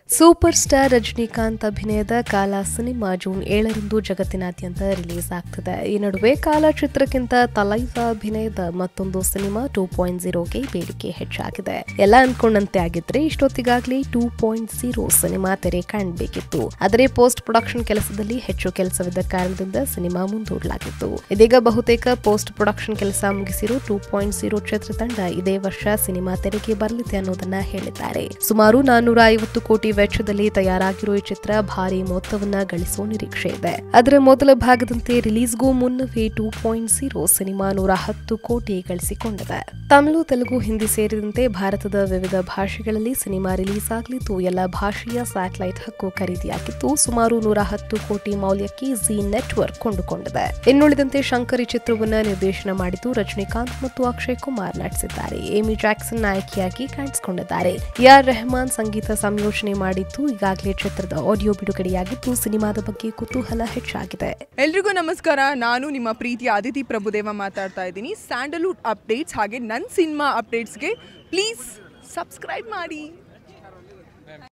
super star Rajinikanth ಅಭಿನಯದ ಕಾಲ cinema June ಏಳರಂದು ಜಗತ್ತಿನಾದ್ಯಂತ ರಿಲೀಸ್ ಆಗ್ತಿದೆ ಈ ನಡುವೆ ಕಾಲ ಚಿತ್ರಕ್ಕಿಂತ ತಲೈವ ಅಭಿನಯದ ಮತ್ತೊಂದು ಸಿನಿಮಾ ಟೂ ಪಾಯಿಂಟ್ ಜೀರೋಗೆ ಬೇಡಿಕೆ ಹೆಚ್ಚಾಗಿದೆ ಎಲ್ಲ ಅನ್ಕೊಂಡಂತೆ ಆಗಿದ್ರೆ ಇಷ್ಟೊತ್ತಿಗಾಗ್ಲೇ ಟೂ ಪಾಯಿಂಟ್ ಜೀರೋ ಸಿನಿಮಾ ತೆರೆ ಕಾಣಬೇಕಿತ್ತು ಆದರೆ ಪೋಸ್ಟ್ ಪ್ರೊಡಕ್ಷನ್ ಕೆಲಸದಲ್ಲಿ ಹೆಚ್ಚು ಕೆಲಸವಿದ್ದ ಕಾರಣದಿಂದ ಸಿನಿಮಾ ಮುಂದೂಡಲಾಗಿತ್ತು ಇದೀಗ ಬಹುತೇಕ ಪೋಸ್ಟ್ ಪ್ರೊಡಕ್ಷನ್ ಕೆಲಸ ಮುಗಿಸಿರೋ ಟೂ ಪಾಯಿಂಟ್ ಜೀರೋ ಚಿತ್ರತಂಡ ಇದೇ ವರ್ಷ ಸಿನಿಮಾ ತೆರೆಗೆ ಬರಲಿದೆ ಅನ್ನೋದನ್ನ ಹೇಳಿದ್ದಾರೆ ಸುಮಾರು ನಾನ್ನೂರ ಐವತ್ತು ಕೋಟಿ ವೆಚ್ಚದಲ್ಲಿ ತಯಾರಾಗಿರೋ ಈ ಚಿತ್ರ ಭಾರಿ ಮೊತ್ತವನ್ನ ಗಳಿಸುವ ನಿರೀಕ್ಷೆ ಇದೆ ಅದರ ಮೊದಲ ಭಾಗದಂತೆ ರಿಲೀಸ್ಗೂ ಮುನ್ನವೇ ಟೂ ಪಾಯಿಂಟ್ ಜೀರೋ ಸಿನಿಮಾ ನೂರ ಹತ್ತು ಕೋಟಿ ಗಳಿಸಿಕೊಂಡಿದೆ ತಮಿಳು ತೆಲುಗು ಹಿಂದಿ ಸೇರಿದಂತೆ ಭಾರತದ ವಿವಿಧ ಭಾಷೆಗಳಲ್ಲಿ ಸಿನಿಮಾ ರಿಲೀಸ್ ಆಗಲಿದ್ದು ಎಲ್ಲ ಭಾಷೆಯ ಸ್ಯಾಟಲೈಟ್ ಹಕ್ಕು ಖರೀದಿಯಾಗಿದ್ದು ಸುಮಾರು ನೂರ ಹತ್ತು ಕೋಟಿ ಮೌಲ್ಯಕ್ಕೆ ಜಿ ನೆಟ್ವರ್ಕ್ ಕೊಂಡುಕೊಂಡಿದೆ ಇನ್ನುಳಿದಂತೆ ಶಂಕರಿ ಚಿತ್ರವನ್ನ ನಿರ್ದೇಶನ ಮಾಡಿದ್ದು ರಜನಿಕಾಂತ್ ಮತ್ತು ಅಕ್ಷಯ್ ಕುಮಾರ್ ನಟಿಸಿದ್ದಾರೆ ಏಮಿ ಜಾಕ್ಸನ್ ನಾಯಕಿಯಾಗಿ ಕಾಣಿಸಿಕೊಂಡಿದ್ದಾರೆ ಆರ್ ರೆಹಮಾನ್ ಸಂಗೀತ ಸಂಯೋಜನೆ ಮಾಡಿದ್ದು ಈಗಾಗಲೇ ಚಿತ್ರದ ಆಡಿಯೋ ಬಿಡುಗಡೆಯಾಗಿದ್ದು ಸಿನಿಮಾದ ಬಗ್ಗೆ ಕುತೂಹಲ ಹೆಚ್ಚಾಗಿದೆ ಎಲ್ರಿಗೂ ನಮಸ್ಕಾರ ನಾನು ನಿಮ್ಮ ಪ್ರೀತಿಯ ಅದಿತಿ ಪ್ರಭುದೇವ ಮಾತಾಡ್ತಾ ಇದ್ದೀನಿ ಸ್ಯಾಂಡಲ್ವುಡ್ ಅಪ್ಡೇಟ್ಸ್ ಹಾಗೆ ನನ್ನ ಸಿನಿಮಾ ಅಪ್ಡೇಟ್ಸ್ಗೆ ಪ್ಲೀಸ್ ಸಬ್ಸ್ಕ್ರೈಬ್ ಮಾಡಿ